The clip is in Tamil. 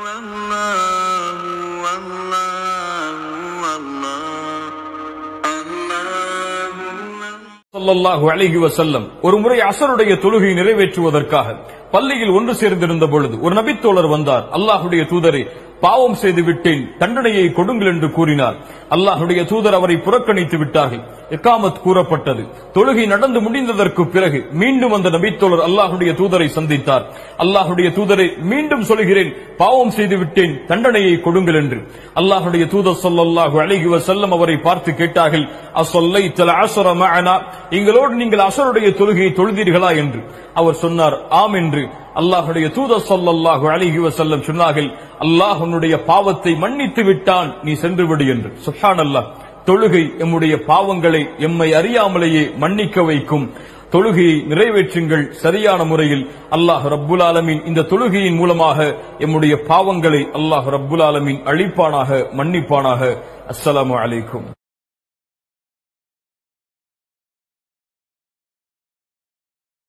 الله والله والله الله ஸல்லல்லாஹு அலைஹி வஸல்லம் ஒரு முறை அசருடைய தொழுகை நிறைவேற்றுவதற்காக பள்ளியில் ஒன்று சேர்ந்திருந்த பொழுது ஒரு நபித்தோழர் வந்தார் அல்லாஹுடைய தூதரை பாவம் செய்து விட்டேன் தண்டனையை கொடுங்கள் என்று கூறினார் அல்லாஹுடைய தூதர் அவரை புறக்கணித்து விட்டார்கள் இக்காமத் கூறப்பட்டது தொழுகை நடந்து முடிந்ததற்கு பிறகு மீண்டும் அந்த நபித்தோழர் அல்லாஹுடைய தூதரை சந்தித்தார் அல்லாஹுடைய தூதரை மீண்டும் சொல்கிறேன் பாவம் செய்து விட்டேன் தண்டனையை கொடுங்கள் என்று அல்லாஹுடைய தூதர் ஸல்லல்லாஹு அலைஹி வஸல்லம் அவரை பார்த்து கேட்டார்கள் அஸல்லைத்தல் அஸர மஅனா எங்களோடு நீங்கள் அசருடைய தொழுகையை தொழுதீர்களா என்று அவர் சொன்னார் ஆம் என்று அல்லாஹுடைய தூதர் ஸல்லல்லாஹு அலைஹி வஸல்லம் சொன்னார்கள் அல்லாஹ் உன்னுடைய பாவத்தை மன்னித்து விட்டான் நீ சென்று விடு என்று சுப்ஹானல்லாஹ் தொழுகை எம்முடைய பாவங்களை எம்மை அறியாமலேயே மன்னிக்க வைக்கும் தொழுகையை நிறைவேற்றுங்கள் சரியான முறையில் அல்லாஹ் ரப்புல் ஆலமீன் இந்த தொழுகையின் மூலமாக எம்முடைய பாவங்களை அல்லாஹ் ரப்புல் ஆலமீன் அழிப்பானாக மன்னிப்பானாக அஸ்ஸலாமு அலைக்கும்